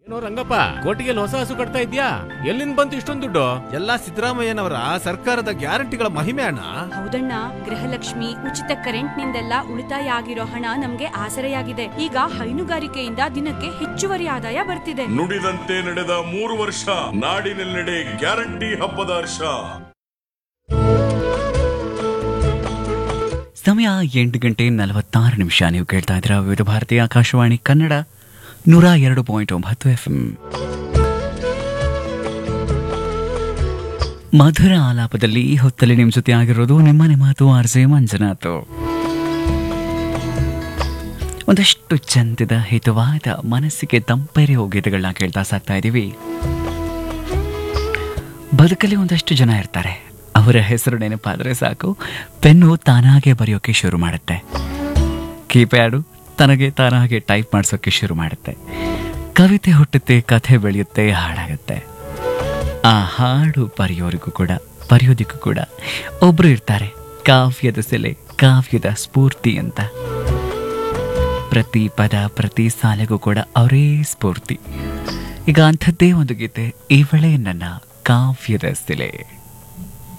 no Rangappa ಕೋಟಿಗೆಲ್ ಹೊಸ ಹಸು ಕಟ್ತಾ ಇದ್ಯಾ ಎಲ್ಲಿಂದ ಬಂತು ಇಷ್ಟೊಂದು ದುಡ್ಡು ಎಲ್ಲ ಸಿದ್ದರಾಮಯ್ಯನವರ ಸರ್ಕಾರದ ಗ್ಯಾರಂಟಿಗಳ ಮಹಿಮೆ ಅಣ್ಣ ಹೌದಣ್ಣ ಗೃಹಲಕ್ಷ್ಮಿ ಉಚಿತ ಕರೆಂಟ್ ನಿಂದೆಲ್ಲ ಉಳಿತಾಯ ಆಗಿರೋ ಹಣ ನಮ್ಗೆ ಆಸರೆಯಾಗಿದೆ ಈಗ ಹೈನುಗಾರಿಕೆಯಿಂದ ದಿನಕ್ಕೆ ಹೆಚ್ಚುವರಿ ಆದಾಯ ಬರ್ತಿದೆ ನುಡಿದಂತೆ ನಡೆದ ಮೂರು ವರ್ಷ ನಾಡಿನೆಲ್ಲೆಡೆ ಗ್ಯಾರಂಟಿ ಹಬ್ಬದ ಹರ್ಷ ಸಮಯ ಎಂಟು ಗಂಟೆ ನಲವತ್ತಾರು ನಿಮಿಷ ನೀವು ಕೇಳ್ತಾ ಇದ್ದೀರಾ ವಿವಿಧ ಭಾರತಿ ಆಕಾಶವಾಣಿ ಕನ್ನಡ ನೂರ ಎರಡು ಪಾಯಿಂಟ್ ಒಂಬತ್ತು ಎಫ್ ಎಂ ಮಧುರ ಆಲಾಪದಲ್ಲಿ ಈ ಹೊತ್ತಲ್ಲಿ ನಿಮ್ಮ ಜೊತೆ ಆಗಿರೋದು ನಿಮ್ಮನೆ ಮಾತು ಆರ್ಜೆ ಮಂಜುನಾಥ್ ಒಂದಷ್ಟು ಚಂದದ ಹಿತವಾದ ಮನಸ್ಸಿಗೆ ತಂಪೆರೆಯೋ ಗೀತೆಗಳನ್ನ ಕೇಳ್ತಾ ಸಾಕ್ತಾ ಇದ್ದೀವಿ ಬದುಕಲ್ಲಿ ಒಂದಷ್ಟು ಜನ ಇರ್ತಾರೆ ಅವರ ಹೆಸರು ನೆನಪಾದರೆ ಸಾಕು ಪೆನ್ನು ತಾನಾಗೆ ಬರೆಯೋಕೆ ಶುರು ಮಾಡುತ್ತೆ ಕೀಪ್ಯಾಡು ತನಗೆ ತಾನಾಗೆ ಟೈಪ್ ಮಾಡಿಸೋಕೆ ಶುರು ಮಾಡುತ್ತೆ ಕವಿತೆ ಹುಟ್ಟುತ್ತೆ ಕಥೆ ಬೆಳೆಯುತ್ತೆ ಹಾಡಾಗುತ್ತೆ ಆ ಹಾಡು ಬರೆಯೋರಿಗೂ ಕೂಡ ಬರೆಯೋದಿಕ್ಕೂ ಕೂಡ ಒಬ್ರು ಇರ್ತಾರೆ ಕಾವ್ಯದ ಸೆಲೆ ಕಾವ್ಯದ ಸ್ಫೂರ್ತಿ ಅಂತ ಪ್ರತಿ ಪದ ಪ್ರತಿ ಸಾಲೆಗೂ ಕೂಡ ಅವರೇ ಸ್ಫೂರ್ತಿ ಈಗ ಅಂಥದ್ದೇ ಒಂದು ಗೀತೆ ಇವಳೇ ನನ್ನ ಕಾವ್ಯದ ಸೆಲೆ